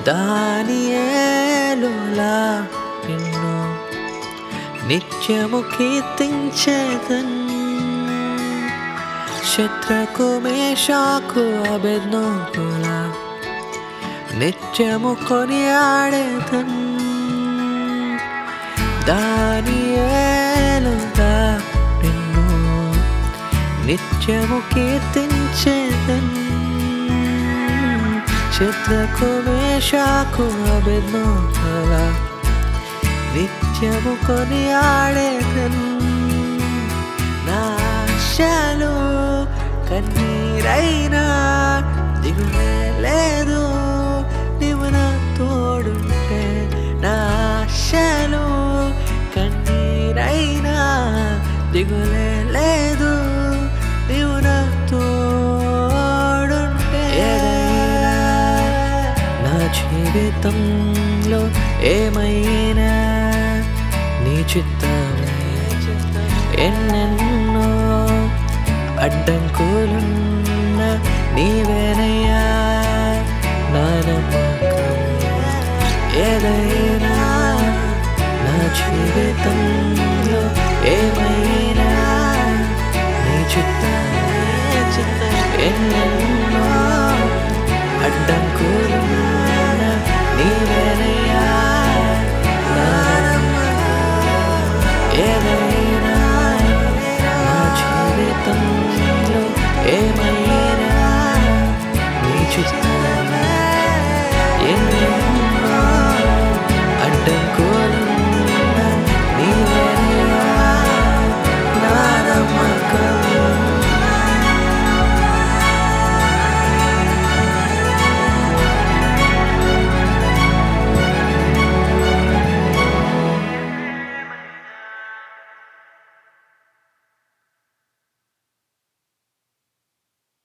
దాని ఏలులా నిన్ను నిత్యము కీర్తించేదన్ శత్రకు మేషాకు అబెద్నోకులా నిత్యము కొనియాడేదన్ దాని ఏలుగా నిన్ను నిత్యము కీర్తించేదన్ శత్రకు మేషాకు అబెద్నోకులా నిత్యము కొనియాడేదన్ నాశలు కన్నీరైనా దిగులే లేదు నీవు నా తోడుంటే నాశలు కన్నీరైనా దిగులే లేదు నీవు నా తోడుంటే ఏదైనా నా జీవితంలో ఏమైనా నీ చిత్తమే ఎన్నెన్నో అడ్డంకులున్న నీవేనయ్యా నా నమ్మకం ఏదైనా నా జీవితంలో ఏమైనా నీ చిత్తమే ఎన్నెన్నో అడ్డంకులున్న నీవేనయ్యా నా నమ్మకం ఏదైనా నా జీవితంలో ఏమైనా నీ చిత్తం